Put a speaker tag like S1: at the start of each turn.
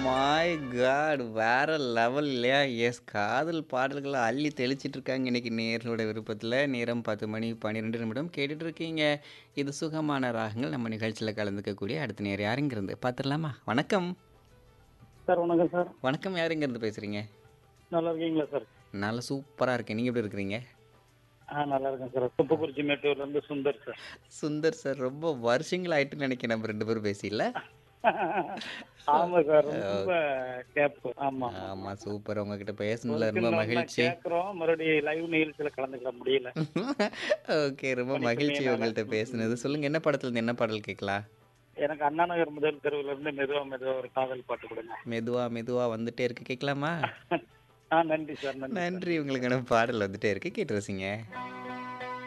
S1: my God வேற level இல்லையா yes காதல் பாடல்களை அள்ளி தெளிச்சிட்டு இருக்காங்க இன்னைக்கு நேர்களோட விருப்பத்தில் நேரம் பத்து மணி பன்னிரெண்டு நிமிடம் கேட்டுட்டு இருக்கீங்க இது சுகமான ராகங்கள் நம்ம நிகழ்ச்சியில் கலந்துக்கக்கூடிய அடுத்த நேர் யாருங்கிருந்து பார்த்துடலாமா வணக்கம்
S2: சார் வணக்கம் சார்
S1: வணக்கம் யாருங்கிருந்து பேசுகிறீங்க
S2: நல்லா இருக்கீங்களா சார்
S1: நல்லா சூப்பராக இருக்கேன் நீங்கள் எப்படி இருக்கிறீங்க
S2: ஆ நல்லா இருக்கேன் சார் துப்புக்குறிச்சி மேட்டூர்ல இருந்து சுந்தர் சார்
S1: சுந்தர் சார் ரொம்ப வருஷங்கள் ஆயிட்டுன்னு நினைக்கிறேன் நம்ம ரெண்டு பேரும் பேசியில்ல
S2: ஆமா சார் ரொம்ப கேப் ஆமா
S1: ஆமாம் சூப்பர் உங்ககிட்ட பேசுனதுல ரொம்ப மகிழ்ச்சி
S2: கேக்குறோம் மறுபடியும் லைவ் நிகழ்ச்சியில கலந்துக்க முடியல
S1: ஓகே ரொம்ப மகிழ்ச்சி உங்கள்கிட்ட பேசுனது சொல்லுங்க என்ன படத்துல இருந்து என்ன பாடல் கேட்கலாம்
S2: எனக்கு அண்ணா நகர் முதல் தெருவுல இருந்து மெதுவா மெதுவா ஒரு காதல் பாட்டு கொடுங்க
S1: மெதுவா மெதுவா வந்துட்டே இருக்கு கேட்கலாமா
S2: ஆ நன்றி சார் நன்றி
S1: நன்றி உங்களுக்கான பாடல் வந்துட்டே இருக்கு கேட்டு ரசிங்க